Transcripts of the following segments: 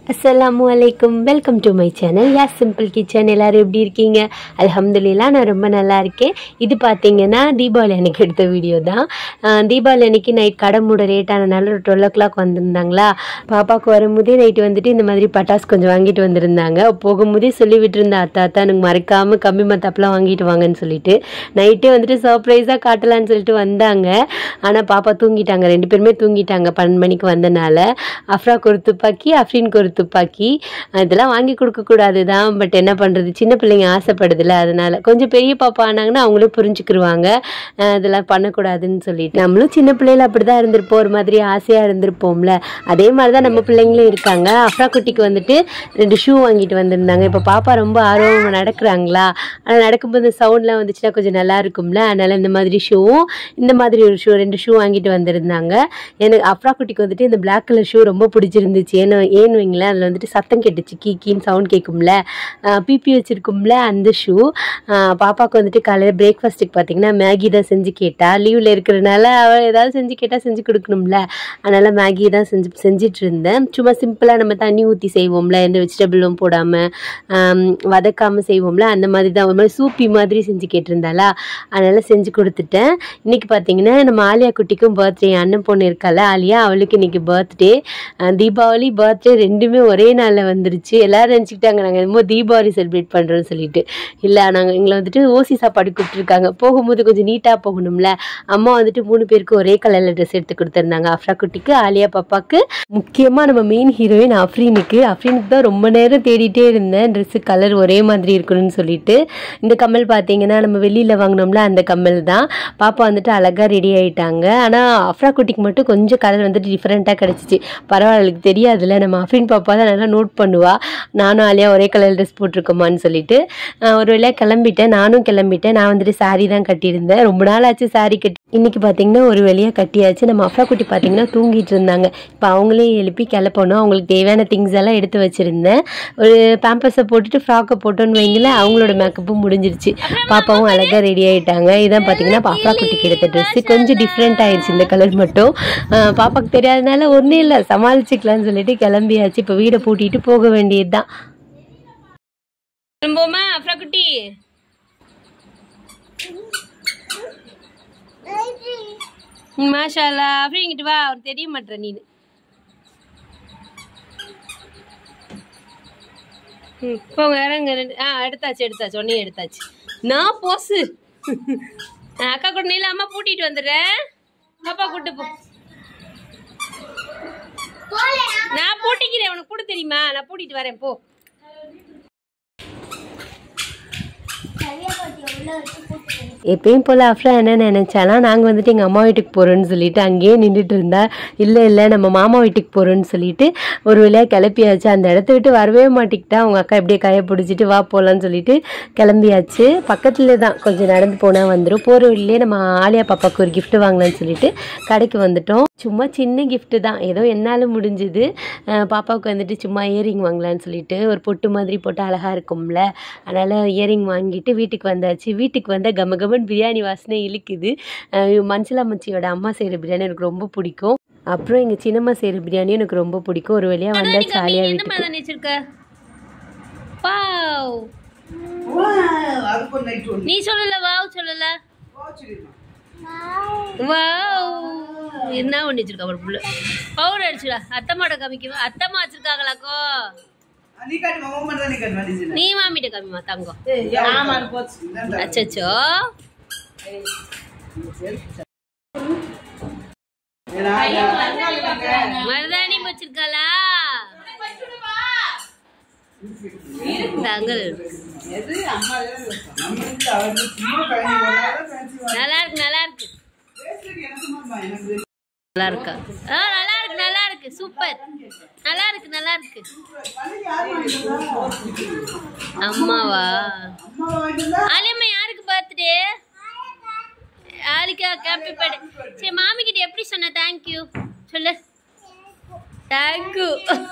அஸ்ஸலாமு அலைக்கும் welcome to my channel யா சிம்பிள் கிச்சன் எல்லாரும் எப்படி இருக்கீங்க அல்ஹம்துலில்லாஹ் நான் ரொம்ப நல்லா இருக்கேன் இது பார்த்தீங்கன்னா தீபாவளி அன்னைக்கு எடுத்த வீடியோ தான் ஆஹ் தீபாவளி அன்னைக்கு நைட் கடை மூட லேட் ஆனனால ஒரு டுவெல் ஓ கிளாக் வந்திருந்தாங்களா பாப்பாவுக்கு வரும்போதே நைட்டு வந்துட்டு இந்த மாதிரி பட்டாசு கொஞ்சம் வாங்கிட்டு வந்திருந்தாங்க போகும்போதே சொல்லி விட்டுருந்தா அத்தா அத்தா எனக்கு மறக்காமல் கம்மி மத்தாப்பெலாம் வாங்கிட்டு வாங்கன்னு சொல்லிட்டு நைட்டே வந்துட்டு சர்ப்ரைஸாக காட்டலான்னு சொல்லிட்டு வந்தாங்க ஆனால் பாப்பா தூங்கிட்டாங்க ரெண்டு பேருமே தூங்கிட்டாங்க பன்னெண்டு மணிக்கு வந்தனால அஃப்ராக்கு ஒரு துப்பாக்கி அஃப்ரீனுக்கு ஒரு துப்பாக்கி இதெல்லாம் வாங்கி கொடுக்கக்கூடாது தான் பட் என்ன பண்ணுறது சின்ன பிள்ளைங்க ஆசைப்படுதுல அதனால கொஞ்சம் பெரிய பாப்பா ஆனாங்கன்னா அவங்களே புரிஞ்சுக்கிருவாங்க அஹ் இதெல்லாம் பண்ணக்கூடாதுன்னு சொல்லிட்டு நம்மளும் சின்ன பிள்ளையில அப்படி தான் இருந்திருப்போம் ஒரு மாதிரி ஆசையாக இருந்திருப்போம்ல அதே மாதிரி தான் நம்ம பிள்ளைங்களும் இருக்காங்க அஃப்ரா குட்டிக்கு வந்துட்டு ரெண்டு ஷூ வாங்கிட்டு வந்திருந்தாங்க இப்போ பாப்பா ரொம்ப ஆர்வமாக நடக்கிறாங்களா ஆனால் நடக்கும்போது சவுண்ட்லாம் வந்துச்சுன்னா கொஞ்சம் நல்லா இருக்கும்ல அதனால இந்த மாதிரி ஷூவும் இந்த மாதிரி ஒரு ஷூ ரெண்டு ஷூ வாங்கிட்டு வந்திருந்தாங்க எனக்கு அஃப்ரா குட்டிக்கு வந்துட்டு இந்த பிளாக் கலர் ஷூ ரொம்ப பிடிச்சிருந்துச்சு ஏன்னு ஏன்னு வைங்களேன் அதில் வந்துட்டு சத்தம் கேட்டுச்சு கீ கீன்னு சவுண்ட் கேட்கும்ல பிபி வச்சிருக்கும்ல அந்த ஷூ பாப்பாவுக்கு வந்துட்டு காலையில் பிரேக்ஃபாஸ்ட்டுக்கு பார்த்தீங்கன்னா மேகி தான் செஞ்சு கேட்டா லீவில் இருக்கிறனால அவள் ஏதாவது செஞ்சு கேட்டால் செஞ்சு கொடுக்கணும்ல அதனால் மேகி தான் செஞ்சு செஞ்சிட்டு இருந்தேன் சும்மா சிம்பிளாக நம்ம தண்ணி ஊற்றி செய்வோம்ல எந்த வெஜிடபிளும் போடாமல் வதக்காமல் செய்வோம்ல அந்த மாதிரி தான் ஒரு மாதிரி சூப்பி மாதிரி செஞ்சு கேட்டிருந்தாளா அதனால் செஞ்சு கொடுத்துட்டேன் இன்னைக்கு பார்த்தீங்கன்னா நம்ம ஆலியா குட்டிக்கும் பர்த்டே அண்ணன் பொண்ணு இருக்கால ஆலியா அவளுக்கு இன்னைக்கு பர்த்டே தீபாவளி பர்த்டே ரெண்டுமே ஒரே நாளில் வந்துருச்சு எல்லாரும் நினச்சிக்கிட்டாங்க நாங்கள் என்னமோ தீபாவளி செலிப்ரேட் பண்ணுறோன்னு சொல்லிட்டு இல்லை நாங்கள் எங்களை வந்துட்டு ஓசி சாப்பாடு கூப்பிட்டுருக்காங்க போகும்போது கொஞ்சம் நீட்டாக போகணும்ல அம்மா வந்துட்டு மூணு பேருக்கு ஒரே கலரில் ட்ரெஸ் எடுத்து கொடுத்துருந்தாங்க அஃப்ரா குட்டிக்கு ஆலியா பாப்பாக்கு முக்கியமாக நம்ம மெயின் ஹீரோயின் அஃப்ரீனுக்கு அஃப்ரீனுக்கு தான் ரொம்ப நேரம் தேடிட்டே இருந்தேன் ட்ரெஸ்ஸு கலர் ஒரே மாதிரி இருக்கணும்னு சொல்லிட்டு இந்த கம்மல் பார்த்தீங்கன்னா நம்ம வெளியில் வாங்கினோம்ல அந்த கம்மல் தான் பாப்பா வந்துட்டு அழகாக ரெடி ஆயிட்டாங்க ஆனால் அஃப்ரா குட்டிக்கு மட்டும் கொஞ்சம் கலர் வந்துட்டு டிஃப்ரெண்ட்டாக கிடச்சிச்சு பரவாயில்ல எனக்கு தெரியாதுல்ல நம்ம அஃப்ரீன் பாப்பா தான் நல்லா நோட் பண்ணுவா நானும் ஆலியா ஒரே கலர் ட்ரெஸ் போட்டிருக்கோமான்னு சொல்லிட்டு ஆஹ் ஒரு வேளையாக கிளம்பிட்டேன் நானும் கிளம்பிட்டேன் நான் வந்துட்டு saree தான் கட்டியிருந்தேன் ரொம்ப நாள் ஆச்சு saree கட்டி இன்னைக்கு பார்த்தீங்கன்னா ஒரு வழியாக கட்டியாச்சு நம்ம அஃப்ரா குட்டி பார்த்தீங்கன்னா தூங்கிட்டு இருந்தாங்க இப்போ அவங்களே எழுப்பி கிளப்பணும் அவங்களுக்கு தேவையான திங்ஸ் எல்லாம் எடுத்து வச்சிருந்தேன் ஒரு பேம்பஸை போட்டுட்டு ஃப்ராக்கை போட்டோன்னு வைங்களேன் அவங்களோட மேக்கப்பும் முடிஞ்சிருச்சு பாப்பாவும் அழகாக ரெடி ஆயிட்டாங்க இதான் பார்த்தீங்கன்னா அஃப்ரா குட்டிக்கு எடுத்த ட்ரெஸ்ஸு கொஞ்சம் டிஃப்ரெண்ட் ஆயிடுச்சு இந்த கலர் மட்டும் ஆஹ் பாப்பாக்கு தெரியாதனால ஒன்றும் இல்லை சமாளிச்சுக்கலாம்னு சொல்லிட்டு கிளம்பியாச்சு இப்போ வீடை பூட்டிட்டு போக வேண்டியது தான் திரும்பவுமா அப்புறம் குட்டி ம், மாஷா அல்லா அப்புறம் இங்கிட்டு வா அவனுக்கு தெரிய மாட்டேற நீ ம் போங்க இறங்க ரெண்டு ஆ எடுத்தாச்சு எடுத்தாச்சு ஒன்னே எடுத்தாச்சு நான் போசு ஆ, அக்கா கூட நீல அம்மா பூட்டிட்டு வந்துடுறேன் பாப்பா கூட்டு போ நான் பூட்டிக்கிறேன் உனக்கு கூட தெரியுமா நான் பூட்டிட்டு வரேன் போ எப்பயும் போல் அஃப்ரா என்ன நினச்சானா நாங்கள் வந்துட்டு எங்கள் அம்மா வீட்டுக்கு போகிறோன்னு சொல்லிட்டு அங்கேயே நின்றுட்டு இருந்தா இல்லை இல்லை நம்ம மாமா வீட்டுக்கு போகிறோன்னு சொல்லிட்டு ஒரு வழியாக கிளப்பியாச்சு அந்த இடத்த விட்டு வரவே மாட்டிக்கிட்டா அவங்க அக்கா எப்படியே கையை பிடிச்சிட்டு வா போகலான்னு சொல்லிட்டு கிளம்பியாச்சு பக்கத்துல தான் கொஞ்சம் நடந்து போனால் வந்துடும் போகிற வழியிலே நம்ம ஆலியா பாப்பாவுக்கு ஒரு gift வாங்கலாம்னு சொல்லிட்டு கடைக்கு வந்துட்டோம் சும்மா சின்ன gift தான் ஏதோ என்னால் முடிஞ்சுது அஹ் பாப்பாவுக்கு வந்துட்டு சும்மா இயரிங் வாங்கலாம்னு சொல்லிட்டு ஒரு பொட்டு மாதிரி போட்டு அழகாக இருக்கும்ல அதனால் இயரிங் வாங்கிட்டு வீட்டுக்கு வந்தாச்சு வீட்டுக்கு வந்தால் கம கமன் பிரியாணி வாசனை இழுக்குது அஹ் மன்சிலா மச்சியோட அம்மா செய்கிற பிரியாணி எனக்கு ரொம்ப பிடிக்கும் அப்புறம் எங்கள் சின்னம்மா செய்கிற பிரியாணியும் எனக்கு ரொம்ப பிடிக்கும் ஒரு வழியாக வந்தால் ஜாலியாக என்ன வீட்டுக்கு மாதிரி வச்சிருக்க வாவ் நீ சொல்லல வாவ் சொல்லல வாவ் என்ன ஒண்ணு வச்சிருக்கா ஒரு புள்ள பவுடர் அடிச்சுடா அத்தம்மாட்ட காமிக்க அத்தம்மா வச்சிருக்காங்களாக்கோ நீ மாமிட்ட காமிமா தங்கம் அச்சச்சோ மருதாணி வச்சிருக்காளா தங்கல் நல்லா இருக்கு நல்லா இருக்கு நல்லா இருக்கா ஆ நல்லா இருக்கு நல்லா இருக்கு சூப்பர் நல்லா இருக்கு நல்லா இருக்கு அம்மாவா ஆலியம்மா யாருக்கு பர்த்டே ஆலிக்கா ஹாப்பி பர்த்டே சரி மாமி கிட்ட எப்படி சொன்ன தேங்க்யூ சொல்லு தேங்க்யூ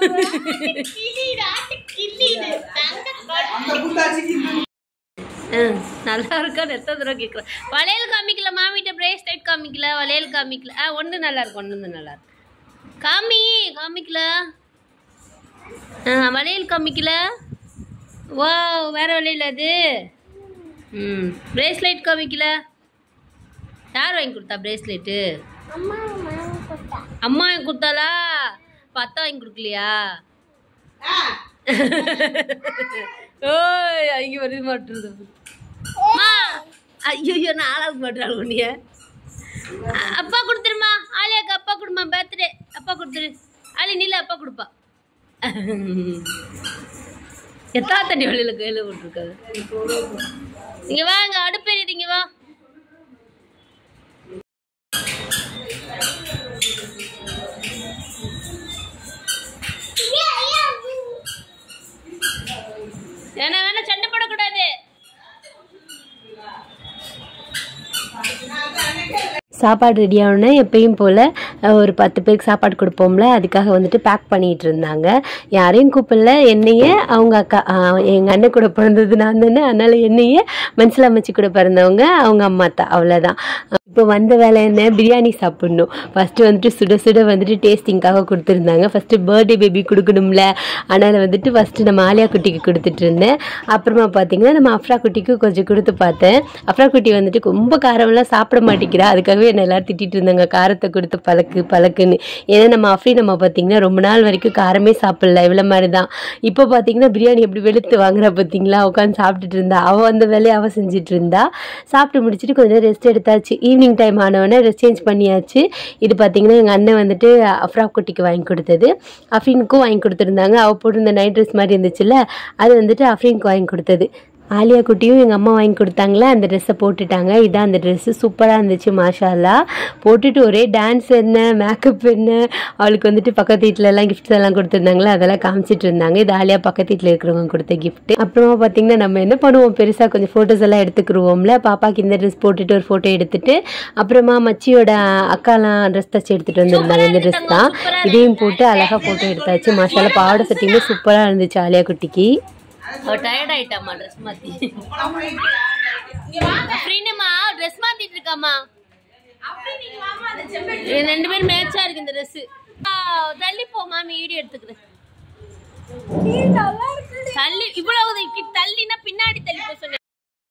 நல்லா இருக்கா எத்தனை தடவை கேட்குறேன் வளையல் காமிக்கல மாமிகிட்ட பிரேஸ்லெட் காமிக்கல வளையல் காமிக்கல ஆ ஒன்று நல்லா இருக்கு ஒன்று நல்லா இருக்கு காமி காமிக்கல ஆ வளையல் காமிக்கல வா வேற வளையல் அது ம் பிரேஸ்லெட் காமிக்கல யார் வாங்கி கொடுத்தா பிரேஸ்லெட்டு அம்மா வாங்கி கொடுத்தாளா இப்போ அத்தை வாங்கி கொடுக்கலையா ஓய் அங்கே வருது மாட்டுறது ஐயோ நான் ஆளாக மாட்டுறாள் உன்னைய அ- அப்பா கொடுத்துருமா ஆலியாக்கு அப்பா கொடுமா பர்த்டே அப்பா கொடுத்துரு ஆலி நீல அப்பா கொடுப்பா எத்தா தண்ணி வழியில கையில போட்டிருக்காது இங்க வா இங்க அடுப்பு எரியுது இங்க வா வேணா வேணா சண்டை போடக்கூடாது சாப்பாடு ரெடி ஆனோடனே எப்பயும் போல் ஒரு பத்து பேருக்கு சாப்பாடு கொடுப்போம்ல அதுக்காக வந்துட்டு பேக் பண்ணிகிட்டு இருந்தாங்க யாரையும் கூப்பிடல என்னையே அவங்க அக்கா எங்கள் அண்ணன் கூட பிறந்தது நான் தானே அதனால் என்னையே மனசில் அமைச்சு கூட பிறந்தவங்க அவங்க அம்மா தான் அவ்வளோதான் இப்போ வந்த வேலை என்ன பிரியாணி சாப்பிட்ணும் ஃபஸ்ட்டு வந்துட்டு சுட சுட வந்துட்டு டேஸ்டிங்காக கொடுத்துருந்தாங்க ஃபஸ்ட்டு பர்த்டே பேபி கொடுக்கணும்ல அதனால் வந்துட்டு ஃபஸ்ட்டு நம்ம ஆலியா குட்டிக்கு கொடுத்துட்டு இருந்தேன் அப்புறமா பார்த்தீங்கன்னா நம்ம அஃப்ரா குட்டிக்கு கொஞ்சம் கொடுத்து பார்த்தேன் அஃப்ரா குட்டி வந்துட்டு ரொம்ப காரமெல்லாம் சாப்பிட மாட்டேங்கிறா அதுக்காகவே என்ன எல்லாரும் திட்டிட்டு இருந்தாங்க காரத்தை கொடுத்து பழக்கு பழக்குன்னு ஏன்னா நம்ம அஃப்ரி நம்ம பார்த்தீங்கன்னா ரொம்ப நாள் வரைக்கும் காரமே சாப்பிடல இவ்வளோ மாதிரி தான் இப்போ பார்த்தீங்கன்னா பிரியாணி எப்படி வெளுத்து வாங்குறா பார்த்தீங்களா உட்காந்து சாப்பிட்டுட்டு இருந்தா அவள் அந்த வேலையை அவள் செஞ்சுட்டு இருந்தா சாப்பிட்டு முடிச்சுட்டு கொஞ்சம் ரெஸ்ட் எடுத்தாச்சு ஈவினிங் டைம் ஆனவொடனே ட்ரெஸ் சேஞ்ச் பண்ணியாச்சு இது பார்த்தீங்கன்னா எங்கள் அண்ணன் வந்துட்டு அஃப்ரா குட்டிக்கு வாங்கி கொடுத்தது அஃப்ரீனுக்கும் வாங்கி கொடுத்துருந்தாங்க அவள் போட்டிருந்த நைட் ட்ரெஸ் மாதிரி இருந்துச்சுல்ல அது வந்துட்டு அஃப்ரீனுக்கு வாங்கி கொடுத்தது ஆலியா குட்டியும் எங்கள் அம்மா வாங்கி கொடுத்தாங்களே அந்த ட்ரெஸ்ஸை போட்டுட்டாங்க இதான் அந்த ட்ரெஸ்ஸு சூப்பராக இருந்துச்சு மாஷாலா போட்டுட்டு ஒரே டான்ஸ் என்ன மேக்கப் என்ன அவளுக்கு வந்துட்டு பக்கத்து வீட்டில எல்லாம் கிஃப்ட்ஸ் எல்லாம் கொடுத்துருந்தாங்களே அதெல்லாம் காமிச்சிட்டு இருந்தாங்க இது ஆலியா பக்கத்து வீட்டில் இருக்கிறவங்க கொடுத்த gift அப்புறமா பார்த்தீங்கன்னா நம்ம என்ன பண்ணுவோம் பெருசாக கொஞ்சம் ஃபோட்டோஸ் எல்லாம் எடுத்துக்கிருவோம்ல பாப்பாக்கு இந்த ட்ரெஸ் போட்டுட்டு ஒரு ஃபோட்டோ எடுத்துட்டு அப்புறமா மச்சியோட அக்காலாம் ட்ரெஸ் தச்சு எடுத்துட்டு வந்திருந்தாங்க இந்த ட்ரெஸ் தான் இதையும் போட்டு அழகாக ஃபோட்டோ எடுத்தாச்சு மாஷாலா பாவாடை சட்டியுமே சூப்பராக இருந்துச்சு ஆலியா குட்டிக்கு அவ டயர்ட் ஆயிட்டாமா ட்ரெஸ் மாத்தி ஃப்ரீனுமா ட்ரெஸ் மாத்திட்டு இருக்காமா இது ரெண்டு பேரும் மேட்சா இருக்கு இந்த ட்ரெஸ் தள்ளி போ மாமி வீடியோ எடுத்துக்கிறேன் தள்ளி இவ்வளவு இக்கி- தள்ளினா பின்னாடி தள்ளி போ சொன்னேன்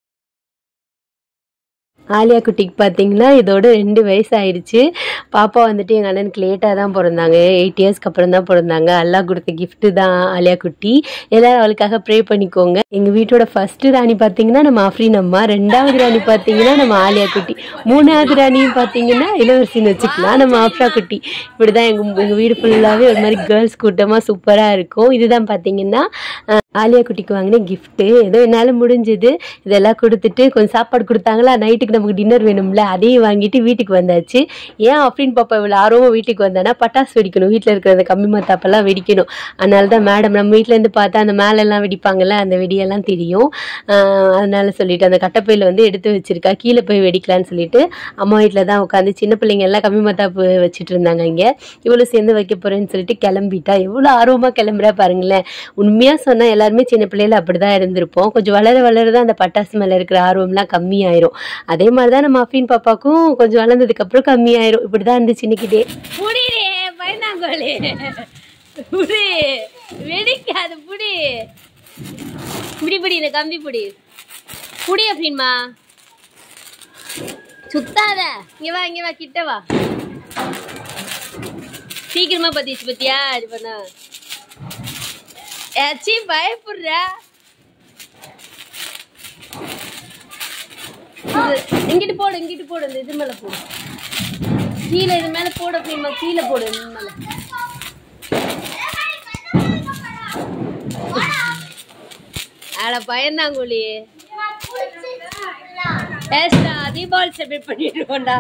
ஆலியா குட்டிக்கு பார்த்தீங்கன்னா இதோட ரெண்டு வயசு ஆயிடுச்சு பாப்பா வந்துட்டு எங்கள் அண்ணனுக்கு லேட்டாக தான் பிறந்தாங்க எயிட் இயர்ஸ்க்கு அப்புறம் தான் பிறந்தாங்க அல்லாஹ் கொடுத்த gift தான் ஆலியா குட்டி எல்லாரும் அவளுக்காக ப்ரே பண்ணிக்கோங்க எங்கள் வீட்டோட ஃபர்ஸ்ட் ராணி பார்த்தீங்கன்னா நம்ம அஃப்ரீன் அம்மா ரெண்டாவது ராணி பார்த்தீங்கன்னா நம்ம ஆலியா குட்டி மூணாவது ராணியும் பார்த்தீங்கன்னா இளவரசின்னு வச்சுக்கலாம் நம்ம ஆஃப்ரா குட்டி இப்படி தான் எங்கள் எங்கள் வீடு ஃபுல்லாகவே ஒரு மாதிரி கேர்ள்ஸ் கூட்டமாக சூப்பராக இருக்கும் இதுதான் பார்த்தீங்கன்னா அஹ், ஆலியா குட்டிக்கு வாங்கின கிஃப்ட்டு ஏதோ என்னால் முடிஞ்சது இதெல்லாம் கொடுத்துட்டு கொஞ்சம் சாப்பாடு கொடுத்தாங்களா நைட்டுக்கு நமக்கு டின்னர் வேணும்ல அதையும் வாங்கிட்டு வீட்டுக்கு வந்தாச்சு ஏன் அப்படின்னு பாப்பா இவ்வளோ ஆர்வமாக வீட்டுக்கு வந்தானா பட்டாசு வெடிக்கணும் வீட்டில் இருக்கிற அந்த கம்மி மத்தாப்பெல்லாம் வெடிக்கணும் அதனால தான் மேடம் நம்ம வீட்டிலேருந்து பார்த்தா அந்த மேலெல்லாம் வெடிப்பாங்கல்ல அந்த வெடியெல்லாம் தெரியும் ஆஹ் அதனால சொல்லிட்டு அந்த கட்டப்பையில் வந்து எடுத்து வச்சிருக்கா கீழே போய் வெடிக்கலான்னு சொல்லிட்டு அம்மா வீட்டில் தான் உட்காந்து சின்ன பிள்ளைங்க எல்லாம் கம்மி மத்தாப்பு வச்சுட்டு இருந்தாங்க இங்கே இவ்வளோ சேர்ந்து வைக்க போகிறேன்னு சொல்லிட்டு கிளம்பிட்டா எவ்வளோ ஆர்வமாக கிளம்புறா பாருங்களேன் உண்மையாக சொன்னால் எல்லாருமே சின்ன பிள்ளையில அப்படி தான் இருந்திருப்போம் கொஞ்சம் வளர வளர தான் அந்த பட்டாசு மேலே இருக்கிற ஆர்வம்லாம் கம்மியாயிரும் அதே மாதிரி தான் நம்ம அஃபீன் பாப்பாக்கும் கொஞ்சம் வளர்ந்ததுக்கப்புறம் கம்மியாயிரும் இப்படி தான் இருந்துச்சு இன்னைக்கு டே புடிடே பயந்தாங்கோலே புடி வெடிக்காது புடி இப்படி புடி இந்த கம்பி புடி புடி அப்படின்மா சுத்தாத இங்க வா இங்க வா கிட்ட வா சீக்கிரமா பத்திச்சு பத்தியா இது பண்ண ஏச்சி பயப்படுற இது- இங்கிட்டு போடு இங்கிட்டு போடு இந்த இது மேல போடு கீழே இது மேல போடு அப்படிமா கீழே போடு இது மேல அட பயந்தாங்குழி ஏஸ்டா தீபாவளி செலிப்ரேட் பண்ணிடுவோம்டா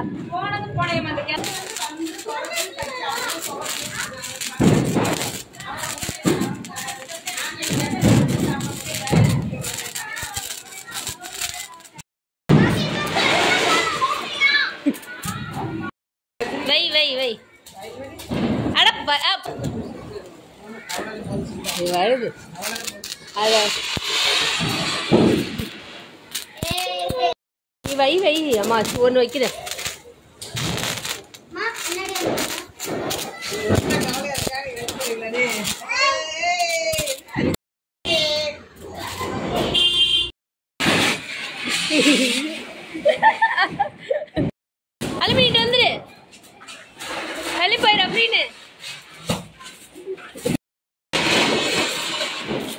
வை வை வை அட ப- அ. இது வருது அத நீ வை வை அம்மா ஒன்று வைக்கிறேன்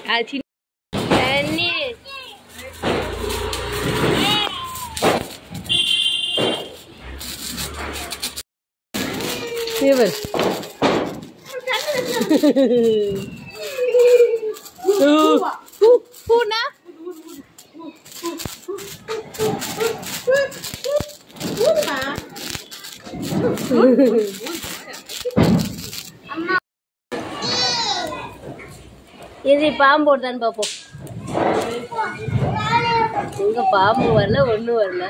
அது சின்ன தண்ணி இவர் பூனா இது பாம்பு ஓடுதான்னு பார்ப்போம் எங்க பாம்பு வரல ஒண்ணும் வரல